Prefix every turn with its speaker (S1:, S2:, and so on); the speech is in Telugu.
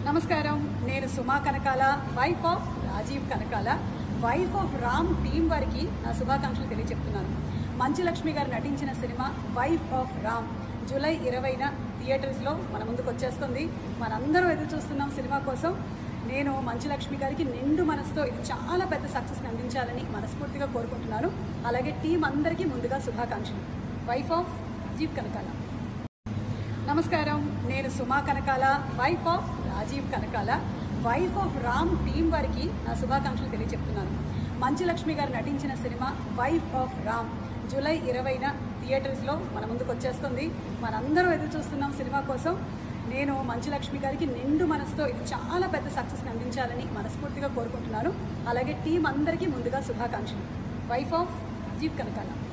S1: నమస్కారం నేను Suma Kanakala wife of Rajeev Kanakala wife of Ram team వారికి నా శుభాకాంక్షలు తెలియజెప్తున్నాను మంచు లక్ష్మి గారు నటించిన cinema wife of Ram July ఇరవైన థియేటర్స్లో మన ముందుకు వచ్చేస్తుంది మనందరం ఎదురు చూస్తున్నాం సినిమా కోసం నేను మంచు లక్ష్మి గారికి నిండు మనసుతో ఇది చాలా పెద్ద సక్సెస్ని అందించాలని మనస్ఫూర్తిగా కోరుకుంటున్నాను అలాగే టీం అందరికీ ముందుగా శుభాకాంక్షలు వైఫ్ ఆఫ్ రాజీవ్ కనకాల నమస్కారం నేను Suma Kanakala wife of Rajeev Kanakala wife of Ram team వారికి నా శుభాకాంక్షలు తెలియజెప్తున్నాను మంచు లక్ష్మి గారు నటించిన cinema wife of Ram July ఇరవైన థియేటర్స్లో మన ముందుకు వచ్చేస్తుంది మనందరం ఎదురు చూస్తున్నాం సినిమా కోసం నేను మంచు లక్ష్మి గారికి నిండు మనసుతో ఇది చాలా పెద్ద సక్సెస్ని అందించాలని మనస్ఫూర్తిగా కోరుకుంటున్నాను అలాగే టీం అందరికీ ముందుగా శుభాకాంక్షలు వైఫ్ ఆఫ్ రాజీవ్ కనకాల